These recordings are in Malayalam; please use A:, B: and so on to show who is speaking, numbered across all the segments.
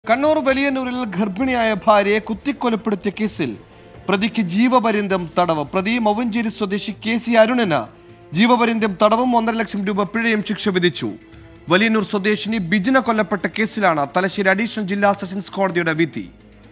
A: കണ്ണൂർ വലിയന്നൂരിൽ ഗർഭിണിയായ ഭാര്യയെ കുത്തിക്കൊലപ്പെടുത്തിയ കേസിൽ പ്രതിക്ക് ജീവപര്യന്തം തടവ് പ്രതി മൗവഞ്ചേരി സ്വദേശി കെ സി അരുണിന് ജീവപര്യന്തം തടവും ഒന്നര ലക്ഷം രൂപ പിഴയും ശിക്ഷ വിധിച്ചു വലിയന്നൂർ സ്വദേശിനി ബിജിന കൊല്ലപ്പെട്ട കേസിലാണ് തലശ്ശേരി അഡീഷണൽ ജില്ലാ സെഷൻസ് കോടതിയുടെ വിധി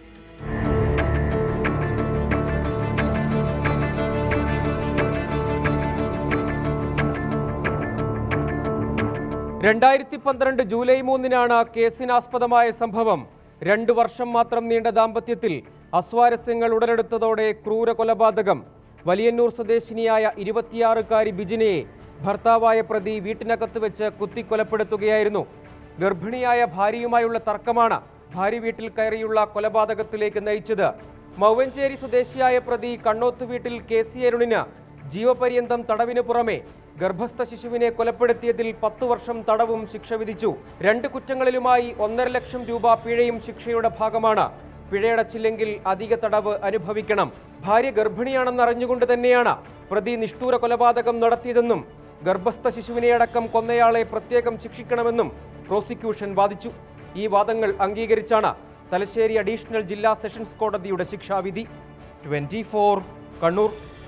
B: രണ്ടായിരത്തി പന്ത്രണ്ട് ജൂലൈ മൂന്നിനാണ് കേസിനാസ്പദമായ സംഭവം രണ്ടു വർഷം മാത്രം നീണ്ട ദാമ്പത്യത്തിൽ അസ്വാരസ്യങ്ങൾ ഉടലെടുത്തതോടെ ക്രൂര കൊലപാതകം വലിയന്നൂർ സ്വദേശിനിയായ ഇരുപത്തിയാറുകാരി ബിജിനയെ ഭർത്താവായ പ്രതി വീട്ടിനകത്ത് വെച്ച് കുത്തിക്കൊലപ്പെടുത്തുകയായിരുന്നു ഗർഭിണിയായ ഭാര്യയുമായുള്ള തർക്കമാണ് ഭാര്യ വീട്ടിൽ കയറിയുള്ള കൊലപാതകത്തിലേക്ക് നയിച്ചത് മൗവഞ്ചേരി സ്വദേശിയായ പ്രതി കണ്ണോത്ത് വീട്ടിൽ കെ സി അരുണിന് ജീവപര്യന്തം തടവിനു പുറമെ ഗർഭസ്ഥ ശിശുവിനെ കൊലപ്പെടുത്തിയതിൽ പത്തു വർഷം തടവും ശിക്ഷ വിധിച്ചു രണ്ട് കുറ്റങ്ങളിലുമായി ഒന്നര ലക്ഷം രൂപ പിഴയും ശിക്ഷയുടെ ഭാഗമാണ് പിഴയടച്ചില്ലെങ്കിൽ അധിക തടവ് അനുഭവിക്കണം ഭാര്യ ഗർഭിണിയാണെന്ന് അറിഞ്ഞുകൊണ്ട് തന്നെയാണ് പ്രതി നിഷ്ഠൂര കൊലപാതകം നടത്തിയതെന്നും ഗർഭസ്ഥ ശിശുവിനെ അടക്കം കൊന്നയാളെ പ്രത്യേകം ശിക്ഷിക്കണമെന്നും പ്രോസിക്യൂഷൻ വാദിച്ചു ഈ വാദങ്ങൾ അംഗീകരിച്ചാണ് തലശ്ശേരി അഡീഷണൽ ജില്ലാ സെഷൻസ് കോടതിയുടെ ശിക്ഷാവിധി ട്വന്റി കണ്ണൂർ